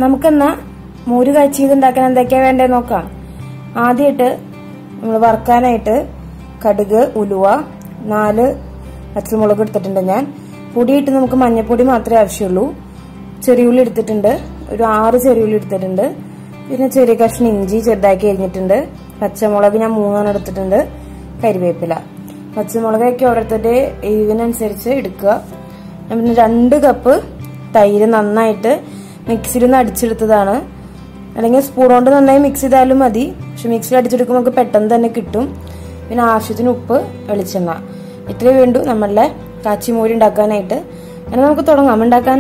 നമുക്കെന്നാ മോര് കാച്ചിയത് ഉണ്ടാക്കാൻ എന്തൊക്കെയാ വേണ്ടേ നോക്കാം ആദ്യമായിട്ട് നമ്മൾ വറുക്കാനായിട്ട് കടുക് ഉലുവ നാല് പച്ചമുളക് എടുത്തിട്ടുണ്ട് ഞാൻ പൊടിയിട്ട് നമുക്ക് മഞ്ഞൾപ്പൊടി മാത്രമേ ആവശ്യമുള്ളൂ ചെറിയുള്ളി എടുത്തിട്ടുണ്ട് ഒരു ആറ് ചെറിയുള്ളി എടുത്തിട്ടുണ്ട് പിന്നെ ചെറിയ കഷ്ണം ഇഞ്ചി ചെറുതാക്കി അരിഞ്ഞിട്ടുണ്ട് പച്ചമുളക് ഞാൻ മൂന്നെണ്ണം എടുത്തിട്ടുണ്ട് കരിവേപ്പില പച്ചമുളകൊക്കെ ഓരോരുത്തരുടെ എരിവിനനുസരിച്ച് എടുക്കുക പിന്നെ രണ്ട് കപ്പ് തൈര് നന്നായിട്ട് മിക്സിയിൽ നിന്ന് അടിച്ചെടുത്തതാണ് അല്ലെങ്കിൽ സ്പൂൺ കൊണ്ട് നന്നായി മിക്സ് ചെയ്താലും മതി പക്ഷെ മിക്സിയിൽ അടിച്ചെടുക്കുമ്പോൾ നമുക്ക് പെട്ടെന്ന് തന്നെ കിട്ടും പിന്നെ ആവശ്യത്തിന് ഉപ്പ് വെളിച്ചെണ്ണ ഇത്രയേ വേണ്ടു നമ്മളുടെ കാച്ചിമോരി ഉണ്ടാക്കാനായിട്ട് അങ്ങനെ നമുക്ക് തുടങ്ങാം ഉണ്ടാക്കാൻ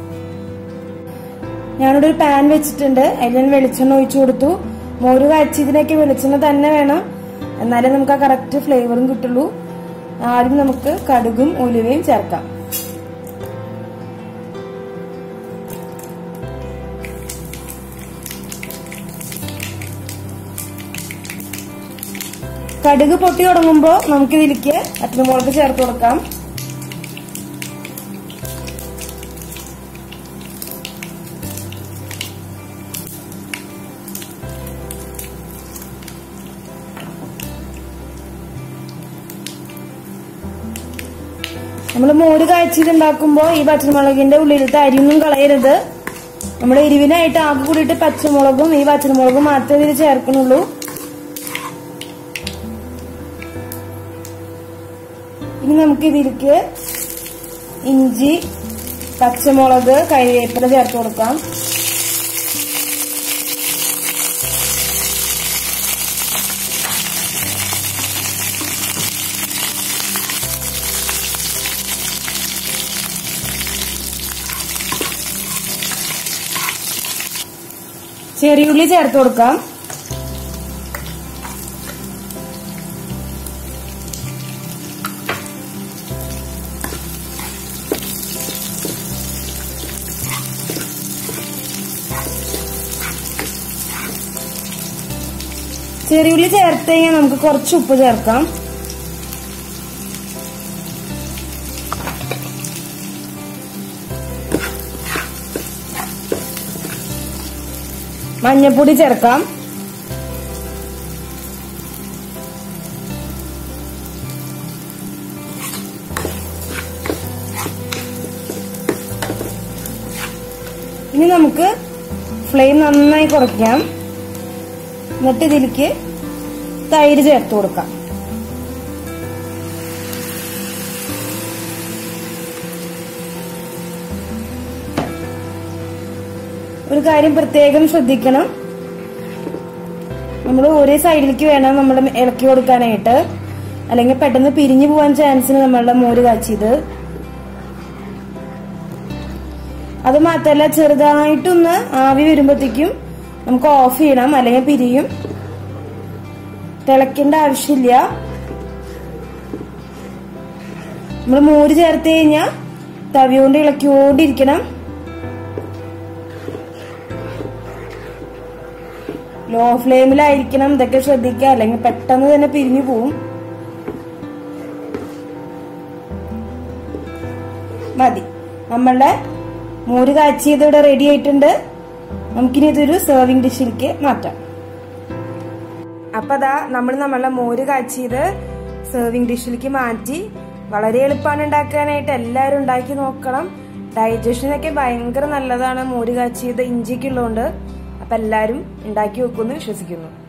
ഞാനിവിടെ ഒരു പാൻ വെച്ചിട്ടുണ്ട് അതിൽ ഞാൻ വെളിച്ചെണ്ണ ഒഴിച്ചു കൊടുത്തു മോര് കാച്ചിയതിനൊക്കെ വെളിച്ചെണ്ണ തന്നെ വേണം എന്നാലേ നമുക്ക് ആ കറക്റ്റ് ഫ്ലേവറും കിട്ടുള്ളൂ ആദ്യം നമുക്ക് കടുകും ഉലുവയും ചേർക്കാം കടുക് പൊട്ടി തുടങ്ങുമ്പോൾ നമുക്ക് ഇതിലേക്ക് അറ്റമുളക് ചേർത്ത് കൊടുക്കാം നമ്മൾ മോര് കാഴ്ചയിൽ ഉണ്ടാക്കുമ്പോൾ ഈ പച്ചമുളകിന്റെ ഉള്ളിലത്തെ അരിയൊന്നും കളയരുത് നമ്മൾ എരിവിനായിട്ട് ആകെ കൂടിയിട്ട് പച്ചമുളകും ഈ പച്ചമുളകും മാത്രമേ ഇതിൽ ചേർക്കണുള്ളൂ ഇനി നമുക്ക് ഇതിലേക്ക് ഇഞ്ചി പച്ചമുളക് കരിവേപ്പില ചേർത്ത് കൊടുക്കാം ചെറിയുള്ളി ചേർത്ത് കൊടുക്കാം ചെറിയുള്ളി ചേർത്ത് കഴിഞ്ഞാൽ നമുക്ക് കുറച്ച് ഉപ്പ് ചേർക്കാം മഞ്ഞപ്പൊടി ചേർക്കാം ഇനി നമുക്ക് ഫ്ലെയിം നന്നായി കുറയ്ക്കാം എന്നിട്ട് ഇതിലേക്ക് തൈര് ചേർത്ത് കൊടുക്കാം ഒരു കാര്യം പ്രത്യേകം ശ്രദ്ധിക്കണം നമ്മൾ ഒരേ സൈഡിലേക്ക് വേണം നമ്മൾ ഇളക്കി കൊടുക്കാനായിട്ട് അല്ലെങ്കിൽ പെട്ടെന്ന് പിരിഞ്ഞു പോകാൻ ചാൻസിന് നമ്മളുടെ മോര് കാച്ചിയത് അത് മാത്രല്ല ചെറുതായിട്ടൊന്ന് ആവി വരുമ്പോഴത്തേക്കും നമുക്ക് ഓഫ് ചെയ്യണം അല്ലെങ്കിൽ പിരിയും തിളയ്ക്കേണ്ട ആവശ്യമില്ല നമ്മൾ മോര് ചേർത്ത് കഴിഞ്ഞാൽ തവി കൊണ്ട് ഇളക്കിക്കൊണ്ടിരിക്കണം ലോ ഫ്ലെയിമിലായിരിക്കണം ഇതൊക്കെ ശ്രദ്ധിക്കുക അല്ലെങ്കിൽ പെട്ടെന്ന് തന്നെ പിരിഞ്ഞു പോവും മതി നമ്മളുടെ മോര് കാച്ചിയത് ഇവിടെ റെഡി ആയിട്ടുണ്ട് നമുക്കിനി ഇതൊരു സെർവിങ് ഡിഷിലേക്ക് മാറ്റാം അപ്പൊ അതാ നമ്മൾ നമ്മളുടെ മോര് കാച്ചിയത് സെർവിങ് ഡിഷിലേക്ക് മാറ്റി വളരെ എളുപ്പമാണ് ഉണ്ടാക്കാനായിട്ട് എല്ലാവരും ഉണ്ടാക്കി നോക്കണം ഡൈജഷനൊക്കെ ഭയങ്കര നല്ലതാണ് മോര് കാച്ചിയത് ഇഞ്ചിക്കുള്ളതുകൊണ്ട് അപ്പൊ എല്ലാവരും ഉണ്ടാക്കി വെക്കുമെന്ന് വിശ്വസിക്കുന്നു